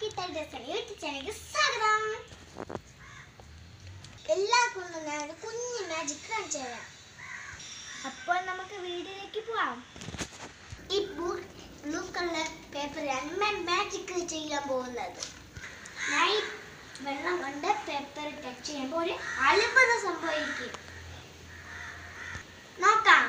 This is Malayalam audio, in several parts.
യൂട്യൂബ് ചാനലിലേക്ക് സ്വാഗതം എല്ലാവർക്കും ഞാൻ ഒരു കുഞ്ഞു മാജിക് കാണിച്ചു തരാം അപ്പോൾ നമുക്ക് വീഡിയോയിലേക്ക് പോവാം ഈ ബ്ലൂ കളർ പേപ്പറിലാണ് മാജിക് ചെയ്യാൻ പോകുന്നത് ഞാൻ ഈ വെള്ളം കൊണ്ട് പേപ്പർ ടച്ച് ചെയ്യുമ്പോൾ ഒരു അത്ഭുതം സംഭവിക്കും നോക്കാം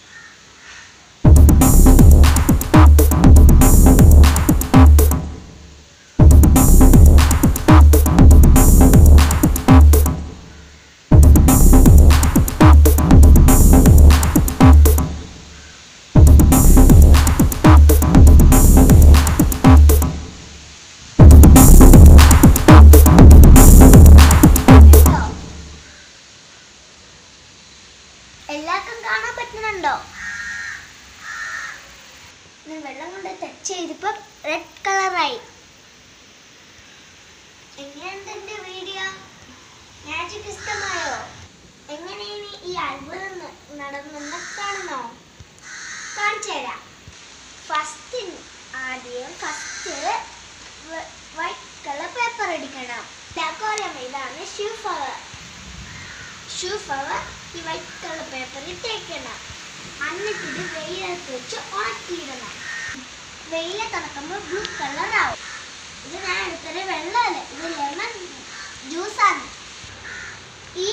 കണ്ടോ? എല്ലാവർക്കും കാണാൻ പറ്റുന്നുണ്ടോ ഞാൻ വെള്ളം കൊണ്ട് ടച്ച് ചെയ്തപ്പോ റെഡ് കളറായി എങ്ങനെയുണ്ട് എന്റെ വീഡിയോ മാജിക് ഇഷ്ടമായോ എങ്ങനെയാണ് ഈ അത്ഭുതം ന- നടന്നെന്ന് കാണണോ കാണിച്ചു തരാം ഫസ്റ്റ് ആദ്യം ഫസ്റ്റ് വൈറ്റ് കളർ പേപ്പർ എടുക്കണം ഡെക്കോറിയം ഇതാണ് ഷൂ ഫ്ലവർ ഷൂ ഫ്ലവർ ഈ വൈറ്റ് കളർ പേപ്പറിൽ തേക്കണം എന്നിട്ട് ഇത് വെയിലത്ത് വെച്ച് ഉണക്കിയിടണം വെയില തുറക്കുമ്പോൾ ബ്ലൂ കളർ ആവും ഇത് ഞാൻ എടുത്തത് വെള്ളമല്ല ഇത് ലെമൺ ജ്യൂസാണ് ഈ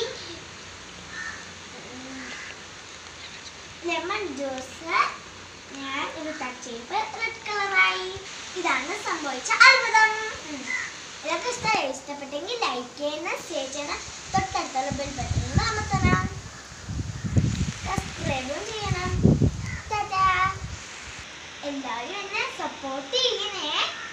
ലെമൺ ജ്യൂസ് ഞാൻ ഇത് ടച്ച് ചെയ്യുമ്പോൾ റെഡ് കളറായി ഇതാണ് സംഭവിച്ച അത്ഭുതം ഉം. ഇതൊക്കെ ഇഷ്ടമായി ഇഷ്ടപ്പെട്ടെങ്കിൽ ലൈക്ക് ചെയ്യണം ഷെയർ ചെയ്യണം തൊട്ടടുത്തുള്ള ബെൽ ബട്ടൺ അമർത്തണം സബ്സ്ക്രൈബും ചെയ്യണം ടാറ്റാ എല്ലാവരും എന്നെ സപ്പോർട്ട് ചെയ്യണേ